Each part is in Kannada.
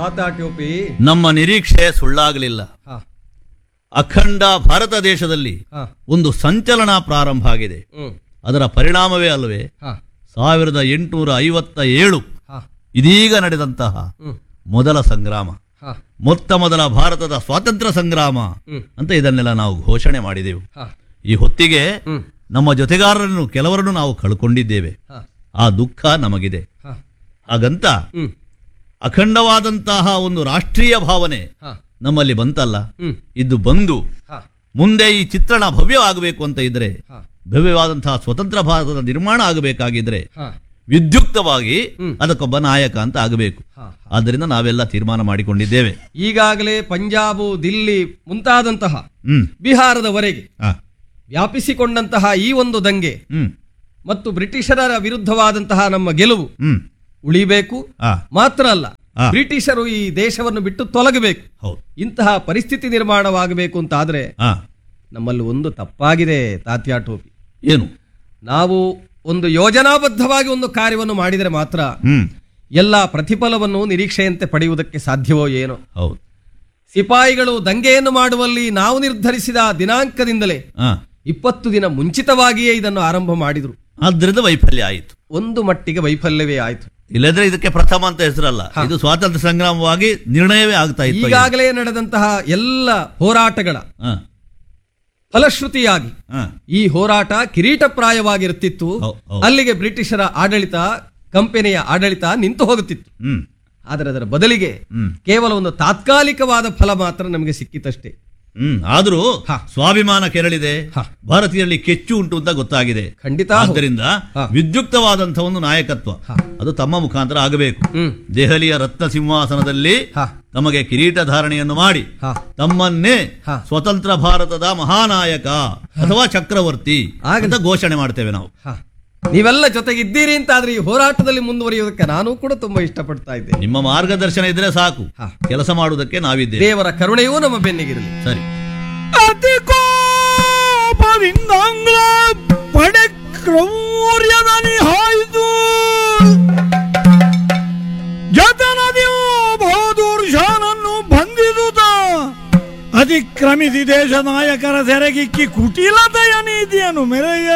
ತಾತಾಟ್ಯೋಪಿ ನಮ್ಮ ನಿರೀಕ್ಷೆ ಸುಳ್ಳಾಗಲಿಲ್ಲ ಹಾ ಅಖಂಡ ಭಾರತ ದೇಶದಲ್ಲಿ ಹಾ ಒಂದು ಸಂಚಲನ ಪ್ರಾರಂಭ ಆಗಿದೆ ಹ್ಮ್ ಅದರ ಪರಿಣಾಮವೇ ಅಲ್ಲವೇ ಹಾ ಸಾವಿರದ ಎಂಟುನೂರ ಐವತ್ತ ಏಳು ಹಾ ಇದೀಗ ನಡೆದಂತಹ ಹ್ಮ್ ಮೊದಲ ಸಂಗ್ರಾಮ ಹಾ ಮೊತ್ತ ಮೊದಲ ಭಾರತದ ಸ್ವಾತಂತ್ರ್ಯ ಸಂಗ್ರಾಮ ಹ್ಮ್ ಅಂತ ಇದನ್ನೆಲ್ಲ ನಾವು ಘೋಷಣೆ ಮಾಡಿದೆವು ಹಾ ಈ ಹೊತ್ತಿಗೆ ಹ್ಮ್ ನಮ್ಮ ಜೊತೆಗಾರರನ್ನು ಕೆಲವರನ್ನು ನಾವು ಕಳ್ಕೊಂಡಿದ್ದೇವೆ ಹಾ ಆ ದುಃಖ ನಮಗಿದೆ ಹಾ ಹಾಗಂತ ಹ್ಮ್ ಅಖಂಡವಾದಂತಹ ಒಂದು ರಾಷ್ಟ್ರೀಯ ಭಾವನೆ ಹಾ ನಮ್ಮಲ್ಲಿ ಬಂತಲ್ಲ ಹ್ಮ್ ಇದು ಬಂದು ಹಾ ಮುಂದೆ ಈ ಚಿತ್ರಣ ಭವ್ಯವಾಗಬೇಕು ಅಂತ ಇದ್ರೆ ಹಾ ಭವ್ಯವಾದಂತಹ ಸ್ವತಂತ್ರ ಭಾರತದ ನಿರ್ಮಾಣ ಆಗಬೇಕಾಗಿದ್ರೆ ಹಾ ವಿದ್ಯುಕ್ತವಾಗಿ ಹ್ಮ್. ಅದಕ್ಕೊಬ್ಬ ನಾಯಕ ಅಂತ ಆಗಬೇಕು ಹಾ ಆದ್ದರಿಂದ ನಾವೆಲ್ಲ ತೀರ್ಮಾನ ಮಾಡಿಕೊಂಡಿದ್ದೇವೆ ಈಗಾಗಲೇ ಪಂಜಾಬು ದಿಲ್ಲಿ ಮುಂತಾದಂತಹ ಹ್ಮ್ ಬಿಹಾರದವರೆಗೆ ಆ, ವ್ಯಾಪಿಸಿಕೊಂಡಂತಹ ಈ ಒಂದು ದಂಗೆ ಹ್ಮ್ ಮತ್ತು ಬ್ರಿಟಿಷರ ವಿರುದ್ಧವಾದಂತಹ ನಮ್ಮ ಗೆಲುವು ಹ್ಮ್ ಉಳಿಬೇಕು ಆ ಮಾತ್ರ ಅಲ್ಲ ಆ. ಬ್ರಿಟಿಷರು ಈ ದೇಶವನ್ನು ಬಿಟ್ಟು ತೊಲಗಬೇಕು ಹೌದು ಇಂತಹ ಪರಿಸ್ಥಿತಿ ನಿರ್ಮಾಣವಾಗಬೇಕು ಅಂತ ಆದ್ರೆ ಆ ನಮ್ಮಲ್ಲಿ ಒಂದು ತಪ್ಪಾಗಿದೆ ತಾತ್ಯಾ ಟೋಪಿ ಏನು ನಾವು ಒಂದು ಯೋಜನಾಬದ್ಧವಾಗಿ ಒಂದು ಕಾರ್ಯವನ್ನು ಮಾಡಿದರೆ ಮಾತ್ರ ಹ್ಮ್ ಎಲ್ಲ ಪ್ರತಿಫಲವನ್ನು ನಿರೀಕ್ಷೆಯಂತೆ ಪಡೆಯುವುದಕ್ಕೆ ಸಾಧ್ಯವೋ ಏನೋ ಹೌದು ಸಿಪಾಯಿಗಳು ದಂಗೆಯನ್ನು ಮಾಡುವಲ್ಲಿ ನಾವು ನಿರ್ಧರಿಸಿದ ದಿನಾಂಕದಿಂದಲೇ ಆ ಇಪ್ಪತ್ತು ದಿನ ಮುಂಚಿತವಾಗಿಯೇ ಇದನ್ನು ಆರಂಭ ಮಾಡಿದ್ರು ಆದ್ರಿಂದ ವೈಫಲ್ಯ ಆಯಿತು ಒಂದು ಮಟ್ಟಿಗೆ ವೈಫಲ್ಯವೇ ಆಯಿತು ಇಲ್ಲದ್ರೆ ಇದಕ್ಕೆ ಪ್ರಥಮ ಅಂತ ಹೆಸರಲ್ಲ ಇದು ಸ್ವಾತಂತ್ರ್ಯ ಸಂಗ್ರಾಮವಾಗಿ ನಿರ್ಣಯವೇ ಆಗ್ತಾ ಇತ್ತು ಈಗಾಗಲೇ ನಡೆದಂತಹ ಎಲ್ಲ ಹೋರಾಟಗಳ ಆ, ಫಲಶ್ರುತಿಯಾಗಿ ಆ, ಈ ಹೋರಾಟ ಕಿರೀಟಪ್ರಾಯವಾಗಿರುತ್ತಿತ್ತು ಹೌ- ಹೌದು. ಅಲ್ಲಿಗೆ ಬ್ರಿಟಿಷರ ಆಡಳಿತ ಕಂಪನಿಯ ಆಡಳಿತ ನಿಂತು ಹೋಗುತ್ತಿತ್ತು ಹ್ಮ್ ಆದರೆ ಅದರ ಬದಲಿಗೆ ಹ್ಮ್ ಕೇವಲ ಒಂದು ತಾತ್ಕಾಲಿಕವಾದ ಫಲ ಮಾತ್ರ ನಮಗೆ ಸಿಕ್ಕಿತಷ್ಟೇ ಹ್ಮ್ ಆದ್ರೂ ಹಾ. ಸ್ವಾಭಿಮಾನ ಕೆರಳಿದೆ ಹಾ. ಭಾರತೀಯರಲ್ಲಿ ಕೆಚ್ಚು ಉಂಟು ಅಂತ ಗೊತ್ತಾಗಿದೆ ಖಂಡಿತ ಹೌದು. ಆದ್ದರಿಂದ ಹಾ. ವಿದ್ಯುಕ್ತವಾದಂತಹ ಒಂದು ನಾಯಕತ್ವ ಹಾ. ಅದು ತಮ್ಮ ಮುಖಾಂತರ ಆಗಬೇಕು ಹ್ಮ್ ದೆಹಲಿಯ ರತ್ನ ಸಿಂಹಾಸನದಲ್ಲಿ ಹಾ ತಮಗೆ ಕಿರೀಟ ಧಾರಣೆಯನ್ನು ಮಾಡಿ ಹಾ ತಮ್ಮನ್ನೇ ಹಾ. ಸ್ವತಂತ್ರ ಭಾರತದ ಮಹಾನಾಯಕ ಅಥವಾ ಚಕ್ರವರ್ತಿ ಆಗಲಿ. ಅಂತ ಘೋಷಣೆ ಮಾಡ್ತೇವೆ ನಾವು ಹಾ ನೀವೆಲ್ಲ ಜೊತೆಗಿದ್ದೀರಿ ಅಂತ ಆದ್ರೆ ಈ ಹೋರಾಟದಲ್ಲಿ ಮುಂದುವರಿಯುವುದಕ್ಕೆ ನಾನು ಕೂಡ ತುಂಬಾ ಇಷ್ಟಪಡ್ತಾ ಇದ್ದೇನೆ ನಿಮ್ಮ ಮಾರ್ಗದರ್ಶನ ಇದ್ರೆ ಸಾಕು ಹಾ. ಕೆಲಸ ಮಾಡುವುದಕ್ಕೆ ನಾವಿದ್ದೇವೆ ದೇವರ ಕರುಣೆಯೂ ನಮ್ಮ ಬೆನ್ನಿಗಿರಲಿ ಸರಿ ಅತಿ ಕೋಪದಿಂದಾಂಗ್ಲ ಪಡೆ ಕ್ರೌರ್ಯದಲ್ಲಿ ಹಾಯ್ದು ಜತನದಿಯು ಬಹದ್ದೂರ್ ಶಾನನ್ನು ಬಂಧಿಸುತ್ತ ಅತಿಕ್ರಮಿಸಿ ದೇಶ ನಾಯಕರ ಸೆರಗಿಕ್ಕಿ ಕುಟಿಲತೆಯ ನೀತಿಯನ್ನು ಮೆರೆಯ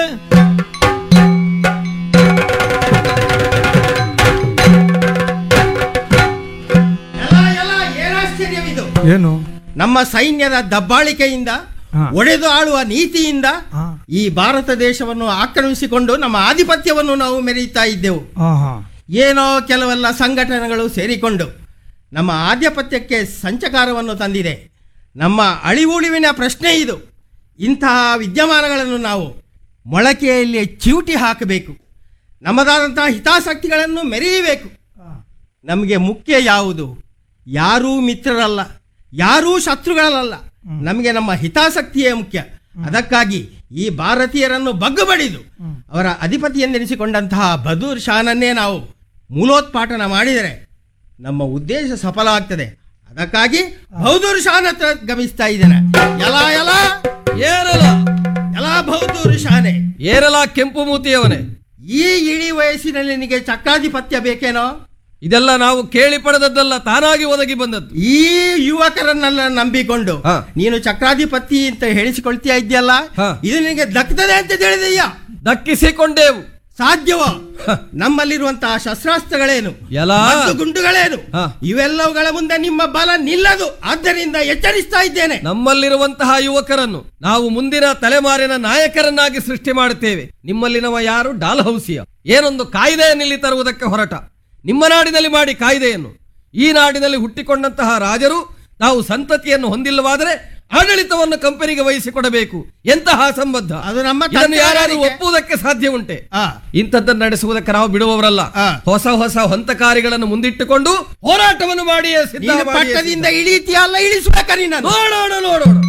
ಎಲ್ಲ ಎಲ್ಲ ಏನಾಶ್ಚರ್ಯವಿದು ಏನು ನಮ್ಮ ಸೈನ್ಯದ ದಬ್ಬಾಳಿಕೆಯಿಂದ ಹಾ. ಒಡೆದು ಆಳುವ ನೀತಿಯಿಂದ ಹಾ. ಈ ಭಾರತ ದೇಶವನ್ನು ಆಕ್ರಮಿಸಿಕೊಂಡು ನಮ್ಮ ಆಧಿಪತ್ಯವನ್ನು ನಾವು ಮೆರೆಯುತ್ತಾ ಇದ್ದೆವು ಆಹಾ ಏನೋ ಕೆಲವೆಲ್ಲ ಸಂಘಟನೆಗಳು ಸೇರಿಕೊಂಡು ನಮ್ಮ ಆಧಿಪತ್ಯಕ್ಕೆ ಸಂಚಕಾರವನ್ನು ತಂದಿದೆ ನಮ್ಮ ಅಳಿವುಳಿವಿನ ಪ್ರಶ್ನೆ ಇದು ಇಂತಹ ವಿದ್ಯಮಾನಗಳನ್ನು ನಾವು ಮೊಳಕೆಯಲ್ಲಿ ಚಿವುಟಿ ಹಾಕಬೇಕು ನಮ್ಮದಾದಂತಹ ಹಿತಾಸಕ್ತಿಗಳನ್ನು ಮೆರೆಯಬೇಕು ನಮಗೆ ಮುಖ್ಯ ಯಾವುದು ಯಾರೂ ಮಿತ್ರರಲ್ಲ ಯಾರೂ ಶತ್ರುಗಳಲ್ಲ ನಮಗೆ ನಮ್ಮ ಹಿತಾಸಕ್ತಿಯೇ ಮುಖ್ಯ ಅದಕ್ಕಾಗಿ ಈ ಭಾರತೀಯರನ್ನು ಬಗ್ಗುಬಡಿದು ಅವರ ಅಧಿಪತಿಯೆಂದೆನಿಸಿಕೊಂಡಂತಹ ಬದೂರ್ ಶಾನನ್ನೇ ನಾವು ಮೂಲೋತ್ಪಾಟನ ಮಾಡಿದರೆ ನಮ್ಮ ಉದ್ದೇಶ ಸಫಲ ಆಗ್ತದೆ ಅದಕ್ಕಾಗಿ ಬಹದ್ದೂರ್ ಶಾನ್ ಹತ್ರ ಗಮಿಸ್ತಾ ಇದ್ದೇನೆ ಎಲ್ಲ ಎಲ್ಲ ಏರಲ ಎಲ್ಲ ಬಹದ್ದೂರ್ ಶಾನೆ ಏರಲ ಕೆಂಪು ಮೂತಿಯವನೇ ಈ ಇಳಿ ವಯಸ್ಸಿನಲ್ಲಿ ನಿನಗೆ ಚಕ್ರಾಧಿಪತ್ಯ ಬೇಕೇನೋ ಇದೆಲ್ಲ ನಾವು ಕೇಳಿ ಪಡೆದದ್ದಲ್ಲ ತಾನಾಗಿ ಒದಗಿ ಬಂದದ್ದು ಈ ಯುವಕರನ್ನೆಲ್ಲ ನಂಬಿಕೊಂಡು ಹಾ. ನೀನು ಚಕ್ರಾಧಿಪತಿ ಅಂತ ಹೇಳಿಸಿಕೊಳ್ತೀಯ ಇದೆಯಲ್ಲ ಹಾ. ಇದು ನಿನಗೆ ದಕ್ತದೆ ಅಂತ ತಿಳಿದೀಯ ದಕ್ಕಿಸಿಕೊಂಡೆವು ಸಾಧ್ಯವೋ ನಮ್ಮಲ್ಲಿರುವಂತಹ ಶಸ್ತ್ರಾಸ್ತ್ರಗಳೇನು ಎಲ್ಲ ಮದ್ದು ಗುಂಡುಗಳೇನು ಹಾ. ಇವೆಲ್ಲವುಗಳ ಮುಂದೆ ನಿಮ್ಮ ಬಲ ನಿಲ್ಲದು ಆದ್ದರಿಂದ ಎಚ್ಚರಿಸ್ತಾ ಇದ್ದೇನೆ ನಮ್ಮಲ್ಲಿರುವಂತಹ ಯುವಕರನ್ನು ನಾವು ಮುಂದಿನ ತಲೆಮಾರಿನ ನಾಯಕರನ್ನಾಗಿ ಸೃಷ್ಟಿ ಮಾಡುತ್ತೇವೆ ನಿಮ್ಮಲ್ಲಿನವ ಯಾರು ಡಾಲ್ ಹೌಸಿಯ ಏನೊಂದು ಕಾಯ್ದೆಯನ್ನಿಲ್ಲಿ ತರುವುದಕ್ಕೆ ಹೊರಟ ನಿಮ್ಮ ನಾಡಿನಲ್ಲಿ ಮಾಡಿ ಕಾಯ್ದೆಯನ್ನು ಈ ನಾಡಿನಲ್ಲಿ ಹುಟ್ಟಿಕೊಂಡಂತಹ ರಾಜರು ನಾವು ಸಂತತಿಯನ್ನು ಹೊಂದಿಲ್ಲವಾದರೆ ಆಡಳಿತವನ್ನು ಕಂಪನಿಗೆ ವಹಿಸಿಕೊಡಬೇಕು ಎಂತಹ ಸಂಬಂಧ ಅದು ನಮ್ಮ ಇದನ್ನು ಯಾರಾದರೂ ತಂತ್ರಗಾರಿಕೆ. ಒಪ್ಪುವುದಕ್ಕೆ ಸಾಧ್ಯ ಉಂಟೆ ಆ. ಇಂಥದ್ದನ್ನು ನಡೆಸುವುದಕ್ಕೆ ನಾವು ಬಿಡುವವರಲ್ಲ ಆ. ಹೊಸ ಹೊಸ ಹಂತಕಾರಿಗಳನ್ನು ಮುಂದಿಟ್ಟುಕೊಂಡು ಹೋರಾಟವನ್ನು ಮಾಡಿಯೇ ಸಿದ್ಧ ನೀನು ಮಾಡಿಯೇ ಸಿದ್ಧ. ಪಟ್ಟದಿಂದ ಇಳಿತೀಯ ಅಲ್ಲ ಇಳಿಸ್ಬೇಕ ನೀನು ನೋಡೋಣ ನೋಡೋಣ